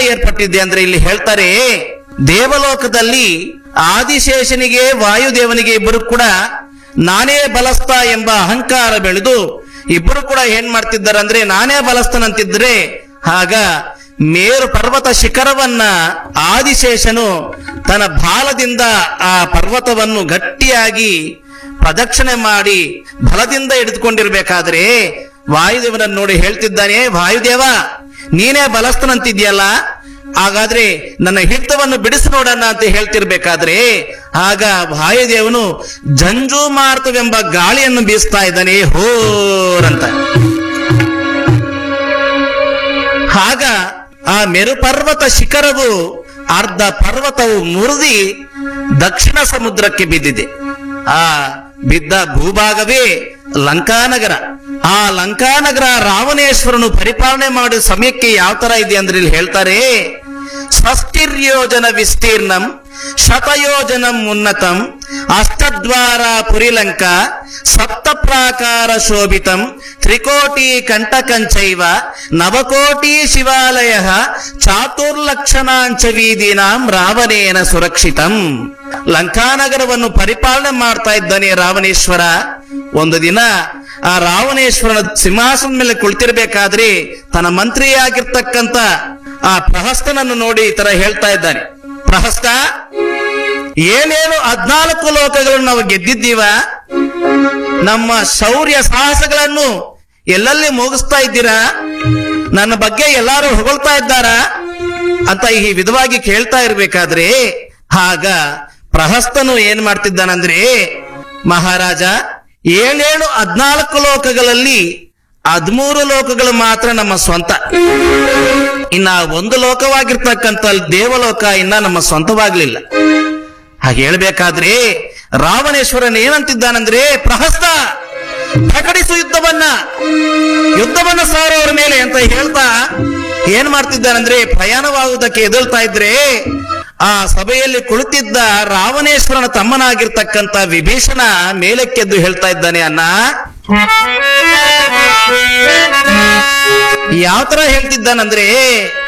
ಏರ್ಪಟ್ಟಿದೆ ಅಂದ್ರೆ ಇಲ್ಲಿ ಹೇಳ್ತಾರೆ ದೇವಲೋಕದಲ್ಲಿ ಆದಿಶೇಷನಿಗೆ ವಾಯುದೇವನಿಗೆ ಇಬ್ಬರು ಕೂಡ ನಾನೇ ಬಲಸ್ತ ಎಂಬ ಅಹಂಕಾರ ಬೆಳೆದು ಇಬ್ಬರು ಕೂಡ ಏನ್ ಮಾಡ್ತಿದ್ದಾರೆ ಅಂದ್ರೆ ನಾನೇ ಬಲಸ್ತನಂತಿದ್ರೆ ಆಗ ಮೇರು ಪರ್ವತ ಶಿಖರವನ್ನ ಆದಿಶೇಷನು ತನ್ನ ಬಾಲದಿಂದ ಆ ಪರ್ವತವನ್ನು ಗಟ್ಟಿಯಾಗಿ ಪ್ರದಕ್ಷಿಣೆ ಮಾಡಿ ಬಲದಿಂದ ಹಿಡಿದುಕೊಂಡಿರ್ಬೇಕಾದ್ರೆ ವಾಯುದೇವನನ್ನು ನೋಡಿ ಹೇಳ್ತಿದ್ದಾನೆ ವಾಯುದೇವ ನೀನೇ ಬಲಸ್ತನಂತಿದ್ಯಲ್ಲ ಹಾಗಾದ್ರೆ ನನ್ನ ಹಿಡಿತವನ್ನು ಬಿಡಿಸಿ ನೋಡೋಣ ಅಂತ ಹೇಳ್ತಿರ್ಬೇಕಾದ್ರೆ ಆಗ ವಾಯುದೇವನು ಜಂಜೂ ಮಾರ್ತವೆಂಬ ಗಾಳಿಯನ್ನು ಬೀಸ್ತಾ ಇದ್ದಾನೆ ಹೋರಂತ ಆಗ ಆ ಮೇರುಪರ್ವತ ಶಿಖರವು ಅರ್ಧ ಪರ್ವತವು ಮುರಿದಿ ದಕ್ಷಿಣ ಸಮುದ್ರಕ್ಕೆ ಬಿದ್ದಿದೆ ಆ ಬಿದ್ದ ಭೂಭಾಗವೇ ಲಂಕಾನಗರ ಆ ಲಂಕಾನಗರ ರಾವಣೇಶ್ವರನು ಪರಿಪಾಲನೆ ಮಾಡೋ ಸಮಯಕ್ಕೆ ಯಾವ ತರ ಇದೆ ಅಂದ್ರೆ ಇಲ್ಲಿ ಹೇಳ್ತಾರೆ ಸ್ವಸ್ತಿರ್ಯೋಜನ ವಿಸ್ತೀರ್ಣಂ ಶತಯೋಜನಂ ಉನ್ನತಂ ಅಷ್ಟದ್ವಾರ ಪುರಿಲಂಕ ಸಪ್ತ ಪ್ರಾಕಾರ ಶೋಭಿತಂ ತ್ರಿಕೋಟಿ ಕಂಟಕಂಚೈವ ನವಕೋಟಿ ಶಿವಾಲಯ ಚಾತುರ್ಲಕ್ಷಣಾಂಚ ವೀದೀನಾಂ ರಾವಣೇನ ಸುರಕ್ಷಿತಂ ಲಂಕಾನಗರವನ್ನು ಪರಿಪಾಲನೆ ಮಾಡ್ತಾ ಇದ್ದಾನೆ ರಾವಣೇಶ್ವರ ಒಂದು ದಿನ ಆ ರಾವಣೇಶ್ವರನ ಸಿಂಹಾಸನ ಮೇಲೆ ಕುಳಿತಿರ್ಬೇಕಾದ್ರೆ ತನ್ನ ಮಂತ್ರಿಯಾಗಿರ್ತಕ್ಕಂತ ಆ ಪ್ರಹಸ್ತನನ್ನು ನೋಡಿ ಈ ತರ ಹೇಳ್ತಾ ಇದ್ದಾನೆ ಪ್ರಹಸ್ತ ಏನೇನು ಹದ್ನಾಲ್ಕು ಲೋಕಗಳನ್ನು ನಾವು ಗೆದ್ದಿದ್ದೀವ ನಮ್ಮ ಶೌರ್ಯ ಸಾಹಸಗಳನ್ನು ಎಲ್ಲೆಲ್ಲಿ ಮುಗಿಸ್ತಾ ಇದ್ದೀರಾ ನನ್ನ ಬಗ್ಗೆ ಎಲ್ಲಾರು ಹೊಗಳ್ತಾ ಇದ್ದಾರಾ ಅಂತ ಈ ವಿಧವಾಗಿ ಕೇಳ್ತಾ ಇರ್ಬೇಕಾದ್ರೆ ಆಗ ಪ್ರಹಸ್ತನು ಏನ್ ಮಾಡ್ತಿದ್ದಾನಂದ್ರೆ ಮಹಾರಾಜ ಏಳೇಳು ಹದ್ನಾಲ್ಕು ಲೋಕಗಳಲ್ಲಿ ಹದ್ಮೂರು ಲೋಕಗಳು ಮಾತ್ರ ನಮ್ಮ ಸ್ವಂತ ಇನ್ನ ಒಂದು ಲೋಕವಾಗಿರ್ತಕ್ಕಂಥ ದೇವಲೋಕ ಇನ್ನ ನಮ್ಮ ಸ್ವಂತವಾಗ್ಲಿಲ್ಲ ಹಾಗೆ ಹೇಳ್ಬೇಕಾದ್ರೆ ರಾವಣೇಶ್ವರನ್ ಏನಂತಿದ್ದಾನಂದ್ರೆ ಪ್ರಹಸ್ತ ಪ್ರಕಟಿಸು ಯುದ್ಧವನ್ನ ಯುದ್ಧವನ್ನ ಸಾರೋರ ಮೇಲೆ ಅಂತ ಹೇಳ್ತಾ ಏನ್ ಮಾಡ್ತಿದ್ದಾನಂದ್ರೆ ಪ್ರಯಾಣವಾಗುವುದಕ್ಕೆ ಎದುಳ್ತಾ ಇದ್ರೆ ಆ ಸಭೆಯಲ್ಲಿ ಕುಳಿತಿದ್ದ ರಾವಣೇಶ್ವರನ ತಮ್ಮನಾಗಿರ್ತಕ್ಕಂಥ ವಿಭೀಷಣ ಮೇಲಕ್ಕೆದ್ದು ಹೇಳ್ತಾ ಇದ್ದಾನೆ ಅನ್ನ ಯಾವ ತರ ಹೇಳ್ತಿದ್ದಾನಂದ್ರೆ